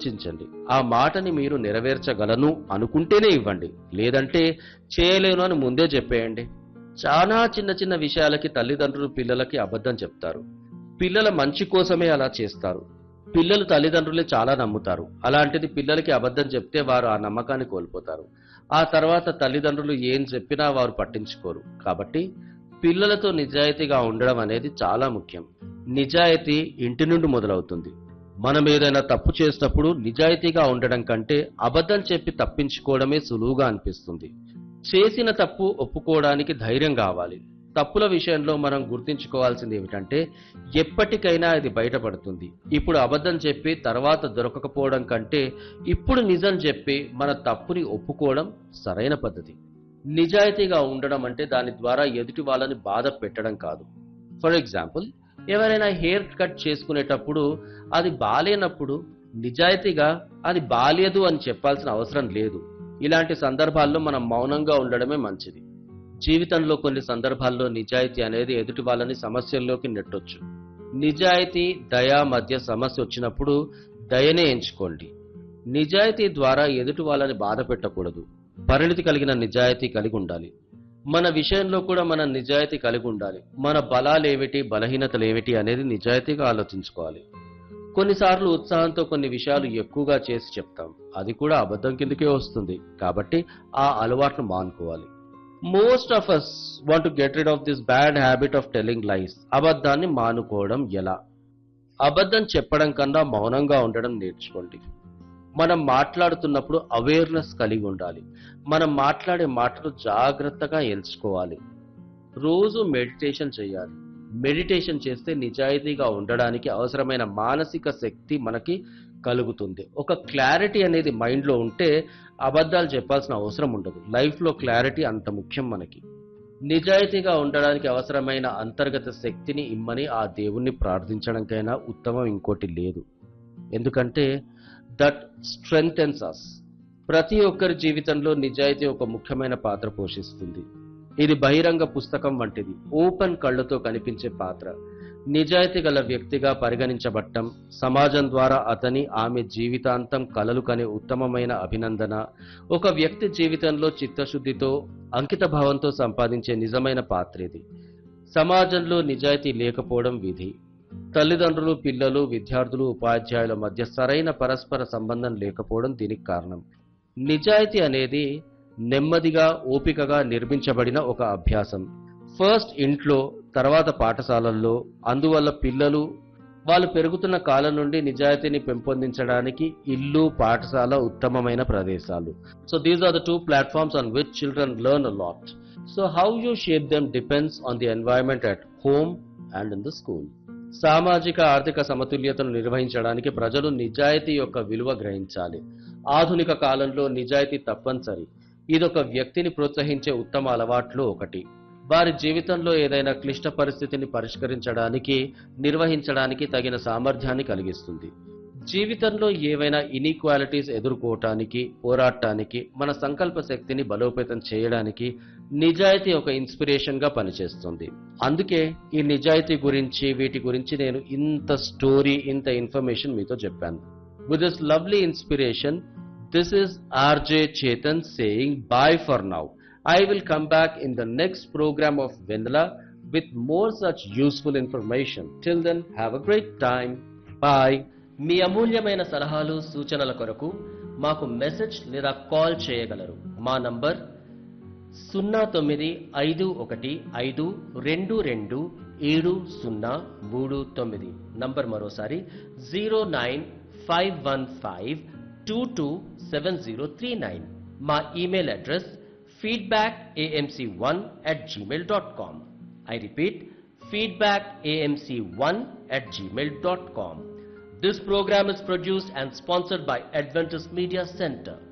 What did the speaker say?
ఆలోచించండి ఆ మాటని మీరు నెరవేర్చగలను అనుకుంటేనే ఇవ్వండి లేదంటే చేయలేను అని ముందే చెప్పేయండి చాలా చిన్న చిన్న విషయాలకి తల్లిదండ్రులు పిల్లలకి అబద్ధం చెప్తారు పిల్లల మంచి కోసమే అలా చేస్తారు పిల్లలు తల్లిదండ్రులే చాలా నమ్ముతారు అలాంటిది పిల్లలకి అబద్ధం చెప్తే వారు ఆ నమ్మకాన్ని కోల్పోతారు ఆ తర్వాత తల్లిదండ్రులు ఏం చెప్పినా వారు పట్టించుకోరు కాబట్టి పిల్లలతో నిజాయితీగా ఉండడం అనేది చాలా ముఖ్యం నిజాయితీ ఇంటి నుండి మొదలవుతుంది మనం ఏదైనా తప్పు చేసినప్పుడు నిజాయితీగా ఉండడం కంటే అబద్ధం చెప్పి తప్పించుకోవడమే సులువుగా అనిపిస్తుంది చేసిన తప్పు ఒప్పుకోవడానికి ధైర్యం కావాలి తప్పుల విషయంలో మనం గుర్తుంచుకోవాల్సింది ఏమిటంటే ఎప్పటికైనా అది బయటపడుతుంది ఇప్పుడు అబద్ధం చెప్పి తర్వాత దొరకకపోవడం కంటే ఇప్పుడు నిజం చెప్పి మన తప్పుని ఒప్పుకోవడం సరైన పద్ధతి నిజాయితీగా ఉండడం అంటే దాని ద్వారా ఎదుటి వాళ్ళని బాధ పెట్టడం కాదు ఫర్ ఎగ్జాంపుల్ ఎవరైనా హెయిర్ కట్ చేసుకునేటప్పుడు అది బాలేనప్పుడు నిజాయితీగా అది బాలేదు అని చెప్పాల్సిన అవసరం లేదు ఇలాంటి సందర్భాల్లో మనం మౌనంగా ఉండడమే మంచిది జీవితంలో కొన్ని సందర్భాల్లో నిజాయితీ అనేది ఎదుటి వాళ్ళని సమస్యల్లోకి నెట్టొచ్చు నిజాయితీ దయ మధ్య సమస్య వచ్చినప్పుడు దయనే ఎంచుకోండి నిజాయితీ ద్వారా ఎదుటి వాళ్ళని బాధ పెట్టకూడదు పరిణితి కలిగిన నిజాయితీ కలిగి ఉండాలి మన విషయంలో కూడా మన నిజాయితీ కలిగి ఉండాలి మన బలాలేమిటి బలహీనతలు ఏమిటి అనేది నిజాయితీగా ఆలోచించుకోవాలి కొన్నిసార్లు ఉత్సాహంతో కొన్ని విషయాలు ఎక్కువగా చేసి చెప్తాం అది కూడా అబద్ధం కిందకే వస్తుంది కాబట్టి ఆ అలవాటును మానుకోవాలి most of us want to get rid of this bad habit of telling lies అబద్ధాన్ని మానుకోవడం ఎలా అబద్ధం చెప్పడం కన్నా మౌనంగా ఉండడం నేర్చుకోండి మనం మాట్లాడుతున్నప్పుడు అవేర్నెస్ కలిగి ఉండాలి మనం మాట్లాడే మాటలు జాగ్రత్తగా ఎంచుకోవాలి రోజు మెడిటేషన్ చేయాలి మెడిటేషన్ చేస్తే నిజాయితీగా ఉండడానికి అవసరమైన మానసిక శక్తి మనకి కలుగుతుంది ఒక క్లారిటీ అనేది మైండ్లో ఉంటే అబద్ధాలు చెప్పాల్సిన అవసరం ఉండదు లైఫ్లో క్లారిటీ అంత ముఖ్యం మనకి నిజాయితీగా ఉండడానికి అవసరమైన అంతర్గత శక్తిని ఇమ్మని ఆ దేవుణ్ణి ప్రార్థించడానికైనా ఉత్తమం ఇంకోటి లేదు ఎందుకంటే దట్ స్ట్రెంగ్థెన్స్ అస్ ప్రతి ఒక్కరి జీవితంలో నిజాయితీ ఒక ముఖ్యమైన పాత్ర పోషిస్తుంది ఇది బహిరంగ పుస్తకం వంటిది ఓపెన్ కళ్ళతో కనిపించే పాత్ర నిజాయితీ గల వ్యక్తిగా పరిగణించబట్టం సమాజం ద్వారా అతని ఆమె జీవితాంతం కలలు కనే ఉత్తమమైన అభినందన ఒక వ్యక్తి జీవితంలో చిత్తశుద్ధితో అంకిత భావంతో సంపాదించే నిజమైన పాత్ర ఇది సమాజంలో నిజాయితీ లేకపోవడం విధి తల్లిదండ్రులు పిల్లలు విద్యార్థులు ఉపాధ్యాయుల మధ్య సరైన పరస్పర సంబంధం లేకపోవడం దీనికి కారణం నిజాయితీ అనేది నెమ్మదిగా ఓపికగా నిర్మించబడిన ఒక అభ్యాసం ఫస్ట్ ఇంట్లో తర్వాత పాఠశాలల్లో అందువల్ల పిల్లలు వాళ్ళు పెరుగుతున్న కాలం నుండి నిజాయితీని పెంపొందించడానికి ఇల్లు పాఠశాల ఉత్తమమైన ప్రదేశాలు so these are the two platforms on which children learn a lot so how you shape them depends on the environment at home and in the school సామాజిక ఆర్థిక సమతుల్యతను నిర్వహించడానికి ప్రజలు నిజాయితీ యొక్క విలువ గ్రహించాలి ఆధునిక కాలంలో నిజాయితీ తప్పనిసరి ఇదొక వ్యక్తిని ప్రోత్సహించే ఉత్తమ అలవాట్లు ఒకటి వారి జీవితంలో ఏదైనా క్లిష్ట పరిస్థితిని పరిష్కరించడానికి నిర్వహించడానికి తగిన సామర్థ్యాన్ని కలిగిస్తుంది జీవితంలో ఏవైనా ఇనీక్వాలిటీస్ ఎదుర్కోవటానికి పోరాటానికి మన సంకల్ప శక్తిని బలోపేతం చేయడానికి నిజాయితీ ఒక ఇన్స్పిరేషన్ గా పనిచేస్తుంది అందుకే ఈ నిజాయితీ గురించి వీటి గురించి నేను ఇంత స్టోరీ ఇంత ఇన్ఫర్మేషన్ మీతో చెప్పాను with this lovely inspiration this is RJ Chetan saying bye for now I will come back in the next program of Vendala with more such useful information. Till then, have a great time. Bye. మీ అమూల్యమైన సలహాలు సూచనల కొరకు మాకు message లేదా call చేయగలరు మా number సున్నా తొమ్మిది ఐదు ఒకటి ఐదు రెండు రెండు ఏడు సున్నా మూడు తొమ్మిది నంబర్ మరోసారి zero nine five one five two two seven zero three nine మా email address feedbackamc1 at gmail.com. I repeat, feedbackamc1 at gmail.com. This program is produced and sponsored by Adventist Media Center.